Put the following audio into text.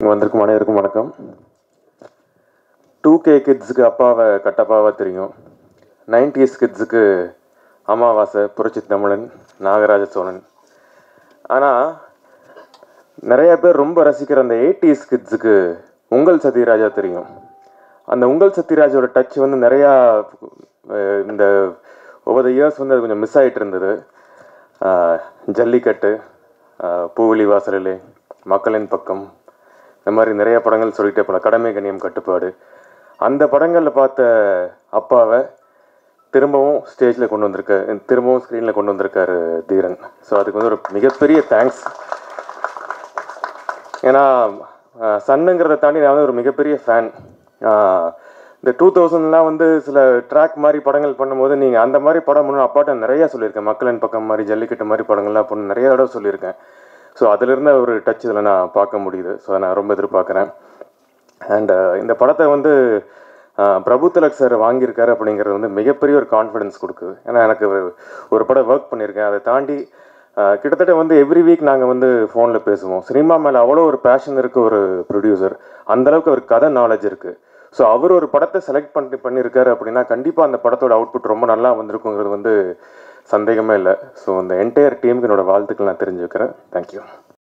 இங்கே வந்திருக்கும் அனைவருக்கும் வணக்கம் டூ கே கிட்ஸுக்கு அப்பாவை கட்டப்பாவாக தெரியும் நைன்டிஸ் கிட்ஸுக்கு அமாவாசை புரட்சி தமிழன் நாகராஜ சோழன் ஆனால் நிறைய பேர் ரொம்ப ரசிக்கிற அந்த எயிட்டிஸ் கிட்ஸுக்கு உங்கள் சத்யராஜா தெரியும் அந்த உங்கள் சத்யராஜோட டச் வந்து நிறையா அஹ், இந்த ஒவ்வொரு இயர்ஸ் வந்து அது கொஞ்சம் மிஸ் ஆகிட்டு இருந்தது அஹ், ஜல்லிக்கட்டு அஹ், பூவிழி வாசலிலே மக்களின் பக்கம் இந்த மாதிரி நிறைய படங்கள் சொல்லிட்டே போகலாம் கடமை கண்ணியம் கட்டுப்பாடு அந்த படங்களில் பார்த்த அப்பாவை திரும்பவும் ஸ்டேஜில் கொண்டு வந்திருக்க திரும்பவும் ஸ்க்ரீனில் கொண்டு வந்திருக்காரு தீரன் ஸோ அதுக்கு வந்து ஒரு மிகப்பெரிய தேங்க்ஸ் ஏன்னா சன்னுங்கிறத தாண்டி நான் வந்து ஒரு மிகப்பெரிய ஃபேன் இந்த டூ தௌசண்ட்லாம் வந்து சில ட்ராக் மாதிரி படங்கள் பண்ணும்போது நீங்கள் அந்த மாதிரி படம் பண்ணணும் அப்பாட்ட நிறையா சொல்லியிருக்கேன் மக்களின் பக்கம் மாதிரி ஜல்லிக்கட்டு மாதிரி படங்கள்லாம் பண்ண நிறைய தடவை சொல்லியிருக்கேன் ஸோ அதிலிருந்த ஒரு டச் இதில் நான் பார்க்க முடியுது ஸோ நான் ரொம்ப எதிர்பார்க்குறேன் அண்ட் இந்த படத்தை வந்து அஹ், பிரபு திலக் சார் வாங்கியிருக்காரு அப்படிங்கிறது வந்து மிகப்பெரிய ஒரு கான்ஃபிடன்ஸ் கொடுக்குது ஏன்னா எனக்கு ஒரு- ஒரு படம் ஒர்க் பண்ணியிருக்கேன் அதை தாண்டி அஹ், கிட்டத்தட்ட வந்து எவ்ரி வீக் நாங்கள் வந்து ஃபோனில் பேசுவோம் சினிமா மேலே அவ்வளோ ஒரு பேஷன் இருக்க ஒரு ப்ரொடியூசர் அந்தளவுக்கு ஒரு கதை நாலேஜ் இருக்குது ஸோ அவர் ஒரு படத்தை செலக்ட் பண்ணி பண்ணியிருக்காரு அப்படின்னா கண்டிப்பாக அந்த படத்தோட அவுட்புட் ரொம்ப நல்லா வந்திருக்குங்கிறது வந்து சந்தேகமே இல்லை ஸோ அந்த என்டையர் டீமுக்கு என்னோட வாழ்த்துக்கள் நான் தெரிஞ்சுக்கிறேன் தேங்க்யூ